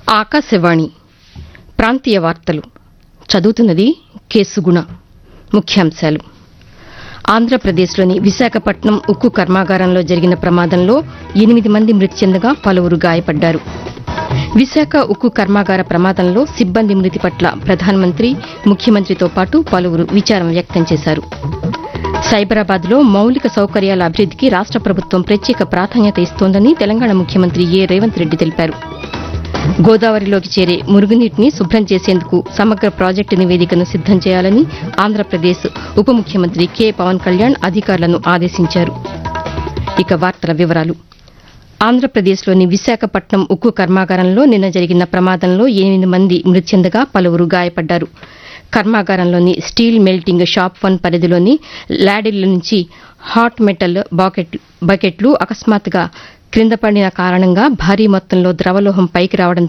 ఆకాశవాణి ప్రాంతీయ వార్తలు చదువుతున్నది కేసుగుణ ముఖ్యాంశాలు ఆంధ్రప్రదేశ్లోని విశాఖపట్నం ఉక్కు కర్మాగారంలో జరిగిన ప్రమాదంలో ఎనిమిది మంది మృతి చెందగా పలువురు గాయపడ్డారు విశాఖ ఉక్కు కర్మాగార ప్రమాదంలో సిబ్బంది మృతి పట్ల ప్రధానమంత్రి ముఖ్యమంత్రితో పాటు పలువురు విచారం వ్యక్తం చేశారు సైబరాబాద్లో మౌలిక సౌకర్యాల అభివృద్దికి రాష్ట ప్రభుత్వం ప్రత్యేక ప్రాధాన్యత ఇస్తోందని తెలంగాణ ముఖ్యమంత్రి ఏ రేవంత్ రెడ్డి తెలిపారు గోదావరిలోకి చేరే మురుగునీటిని శుభ్రం చేసేందుకు సమగ్ర ప్రాజెక్టు నివేదికను సిద్దం చేయాలని ఆంధ్రప్రదేశ్ ఉప ముఖ్యమంత్రి కె పవన్ కళ్యాణ్ అధికారులను ఆదేశించారు ఇక వార్తల వివరాలు ఆంధ్రప్రదేశ్లోని విశాఖపట్నం ఉక్కు కర్మాగారంలో నిన్న జరిగిన ప్రమాదంలో ఎనిమిది మంది మృతి చెందగా పలువురు గాయపడ్డారు కర్మాగారంలోని స్టీల్ మెల్టింగ్ షాప్ వన్ పరిధిలోని లాడిళ్ల నుంచి హాట్ మెటల్ బాకెట్- బకెట్లు అకస్మాత్తుగా క్రింద పడిన కారణంగా భారీ మొత్తంలో ద్రవలోహం పైకి రావడంతో